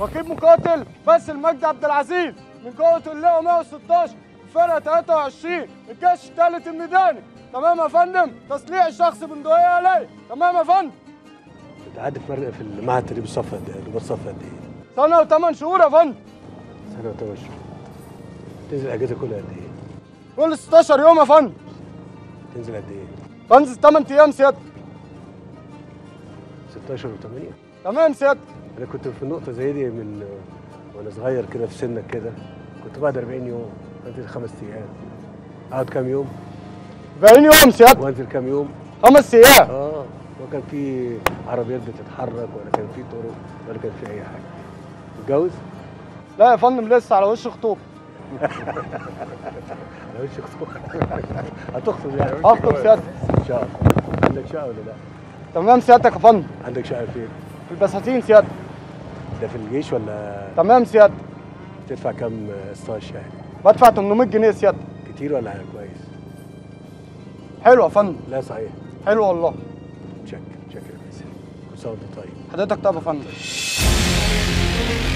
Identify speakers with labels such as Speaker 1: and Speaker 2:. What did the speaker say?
Speaker 1: رقيب مقاتل بس المجد عبد العزيز من قوة اللواء 116 فرقة 23 الجيش الثالث الميداني تمام يا فندم تسليح الشخص بندقية عليه تمام يا فندم
Speaker 2: انت عارف فرق في المعهد التدريب الصف قد ايه؟ ضباط صف قد ايه؟
Speaker 1: سنة وثمان شهور يا فندم
Speaker 2: سنه وثمان شهور تنزل اجازه كل قد ايه؟
Speaker 1: كل 16 يوم يا فندم
Speaker 2: تنزل قد ايه؟
Speaker 1: بنزل 8 ايام سيادة
Speaker 2: 16 و8
Speaker 1: تمام سيادة
Speaker 2: انا كنت في النقطه زي دي من وانا صغير كده في سنك كده كنت بعد 40 يوم انزل خمس ايام اقعد كام يوم
Speaker 1: 40 يوم سيادة
Speaker 2: وانزل كام يوم
Speaker 1: خمس ايام
Speaker 2: اه وكان في عربيات بتتحرك ولا كان في طرق ولا كان في اي حاجه متجوز؟
Speaker 1: لا يا فندم لسه على وش خطوب
Speaker 2: على وش خطوبه هتخطب يعني
Speaker 1: هخطب سيادة
Speaker 2: ان شاء الله عندك شقه ولا لا؟
Speaker 1: تمام سيادتك يا فندم
Speaker 2: عندك شقه فين؟
Speaker 1: في البساتين سيادة
Speaker 2: ده في الجيش ولا
Speaker 1: تمام سيادة
Speaker 2: تدفع كام قسطاج يعني؟
Speaker 1: بدفع 800 جنيه سيادة
Speaker 2: كتير ولا كويس؟
Speaker 1: حلو يا فندم
Speaker 2: لا صحيح
Speaker 1: حلو والله
Speaker 2: شكر شكر يا باسل كل سنه وانت طيب
Speaker 1: حضرتك طب يا فندم